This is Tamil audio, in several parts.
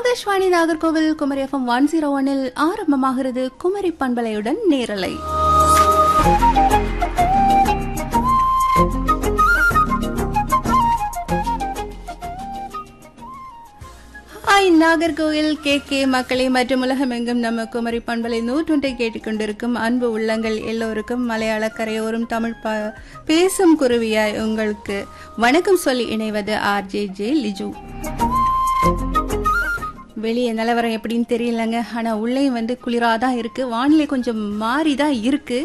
Akashvani Nagercoil Kumari FM one zero ஒனில் ஆரம்பமாகிறது குமரி பண்பலையுடன் நேரலை ஹாய் நாகர்கோவில் கே கே மக்களே மற்றும் உலகமெங்கும் நம்ம குமரி பண்பலை நூற்றொன்றை கேட்டுக்கொண்டிருக்கும் அன்பு உள்ளங்கள் எல்லோருக்கும் மலையாள கரையோரும் தமிழ் ப பேசும் குருவியாய் உங்களுக்கு வணக்கம் சொல்லி இணைவது ஆர்ஜே ஜே லிஜு வெளியே நிலவரம் எப்படின்னு தெரியலங்க ஆனா உள்ளேயும் வந்து குளிராதான் இருக்கு வானிலை கொஞ்சம் மாறி தான் இருக்கு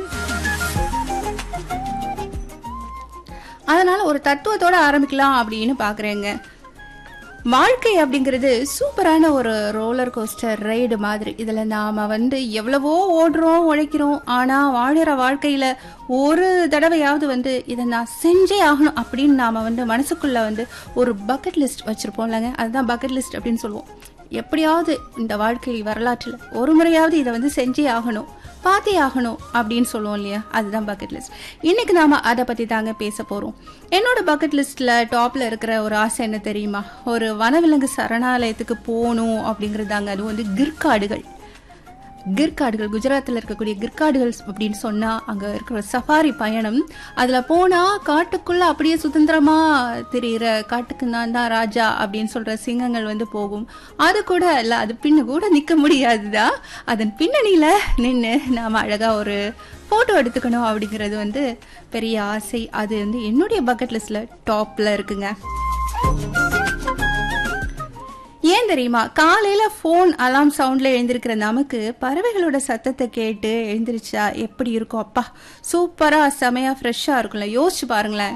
அதனால ஒரு தத்துவத்தோட ஆரம்பிக்கலாம் அப்படின்னு பாக்குறேங்க வாழ்க்கை அப்படிங்கிறது சூப்பரான ஒரு ரோலர் கோஸ்டர் ரைடு மாதிரி இதில் நாம் வந்து எவ்வளவோ ஓடுறோம் உழைக்கிறோம் ஆனால் வாழுற வாழ்க்கையில் ஒரு தடவையாவது வந்து இதை நான் செஞ்சே ஆகணும் அப்படின்னு நாம் வந்து மனசுக்குள்ளே வந்து ஒரு பக்கெட் லிஸ்ட் வச்சுருப்போம் இல்லைங்க அதுதான் பக்கெட் லிஸ்ட் அப்படின்னு சொல்லுவோம் எப்படியாவது இந்த வாழ்க்கை வரலாற்றில் ஒரு முறையாவது இதை வந்து செஞ்சே ஆகணும் பார்த்தே ஆகணும் அப்படின்னு சொல்லுவோம் இல்லையா அதுதான் பக்கெட் லிஸ்ட் இன்னைக்கு நாம அதை பத்தி தாங்க பேச போறோம் என்னோட பக்கெட் லிஸ்ட்ல டாப்ல இருக்கிற ஒரு ஆசை என்ன தெரியுமா ஒரு வனவிலங்கு சரணாலயத்துக்கு போகணும் அப்படிங்கிறதாங்க அது வந்து கிர்காடுகள் கிர்காடுகள் குஜராத்தில் இருக்கக்கூடிய கிர்காடுகள் அப்படின்னு சொன்னா அங்க இருக்கிற சஃபாரி பயணம் அதுல போனா காட்டுக்குள்ள அப்படியே சுதந்திரமா தெரிகிற காட்டுக்கு நான் தான் ராஜா அப்படின்னு சொல்ற சிங்கங்கள் வந்து போகும் அது கூட இல்ல அது பின்ன கூட நிக்க முடியாதுதான் அதன் பின்னணியில நின்று நாம அழகா ஒரு போட்டோ எடுத்துக்கணும் அப்படிங்கிறது வந்து பெரிய ஆசை அது வந்து என்னுடைய பக்கெட் லிஸ்ட்ல டாப்ல இருக்குங்க ஏன் தெரியுமா காலையில ஃபோன் அலாம் சவுண்ட்ல எழுந்திருக்கிற நமக்கு பறவைகளோட சத்தத்தை கேட்டு எழுந்திருச்சா எப்படி இருக்கும் அப்பா சூப்பரா செமையா ஃப்ரெஷ்ஷா இருக்கும்ல யோசிச்சு பாருங்களேன்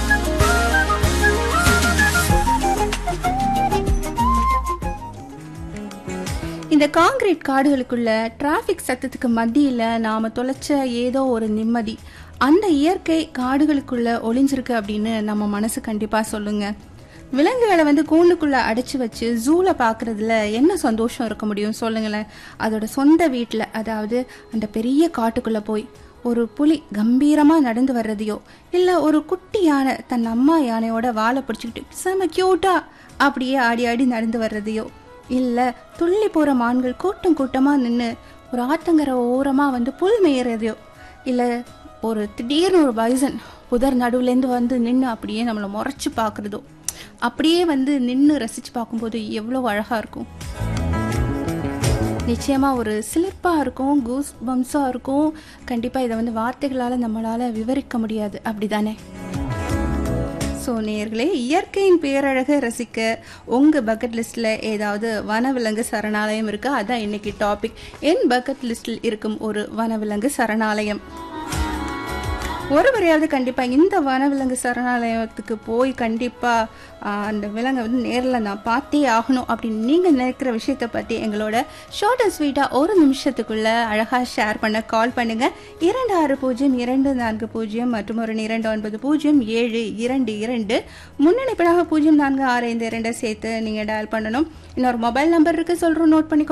இந்த காங்கிரீட் காடுகளுக்குள்ள டிராஃபிக் சத்தத்துக்கு மத்தியில நாம தொலைச்ச ஏதோ ஒரு நிம்மதி அந்த இயற்கை காடுகளுக்குள்ள ஒளிஞ்சிருக்கு அப்படின்னு நம்ம மனசு கண்டிப்பா சொல்லுங்க விலங்குகளை வந்து கூண்டுக்குள்ள அடைச்சு வச்சு ஜூல பாக்குறதுல என்ன சந்தோஷம் இருக்க முடியும் சொல்லுங்களேன் அதோட சொந்த வீட்டில் அதாவது அந்த பெரிய காட்டுக்குள்ள போய் ஒரு புலி கம்பீரமா நடந்து வர்றதையோ இல்ல ஒரு குட்டி யானை தன் அம்மா யானையோட வாழை பிடிச்சிக்கிட்டு செம கியூட்டா அப்படியே ஆடி ஆடி நடந்து வர்றதையோ இல்ல துள்ளி போற மான்கள் கூட்டம் கூட்டமா நின்று ஒரு ஆத்தங்கரை ஓரமா வந்து புல் மேயறதையோ இல்ல ஒரு திடீர்னு ஒரு பைசன் புதர் நடுவுலேருந்து வந்து நின்று அப்படியே நம்மளை முறைச்சு பார்க்குறதோ அப்படியே வந்து நின்று ரசிச்சு பார்க்கும்போது எவ்வளோ அழகா இருக்கும் நிச்சயமா ஒரு சிலிர்ப்பா இருக்கும் கூஸ் பம்ஸா இருக்கும் கண்டிப்பா இதை வந்து வார்த்தைகளால நம்மளால விவரிக்க முடியாது அப்படிதானே ஸோ நேர்களே இயற்கையின் பேரழகை ரசிக்க உங்கள் பக்கெட் லிஸ்ட்டில் ஏதாவது வனவிலங்கு சரணாலயம் இருக்கா அதான் இன்னைக்கு டாபிக் என் பக்கெட் லிஸ்டில் இருக்கும் ஒரு வனவிலங்கு சரணாலயம் ஒரு முறையாவது கண்டிப்பாக இந்த வனவிலங்கு சரணாலயத்துக்கு போய் கண்டிப்பாக அந்த விலங்கை வந்து நேரில் நான் பார்த்தே ஆகணும் அப்படின்னு நீங்கள் நினைக்கிற விஷயத்தை பற்றி எங்களோட ஷார்ட் அண்ட் ஸ்வீட்டாக ஒரு நிமிஷத்துக்குள்ளே அழகாக ஷேர் பண்ண கால் பண்ணுங்கள் இரண்டு ஆறு பூஜ்ஜியம் இரண்டு நான்கு பூஜ்ஜியம் மற்றும் ஒரு இரண்டு ஒன்பது பூஜ்ஜியம் ஏழு இரண்டு இரண்டு முன்னணிப்படாக பூஜ்ஜியம் நான்கு ஆறு ஐந்து இரண்டை சேர்த்து நீங்கள் டயல் பண்ணணும் இன்னொரு மொபைல் நம்பர் இருக்குது சொல்கிறோம் நோட் பண்ணிக்கோ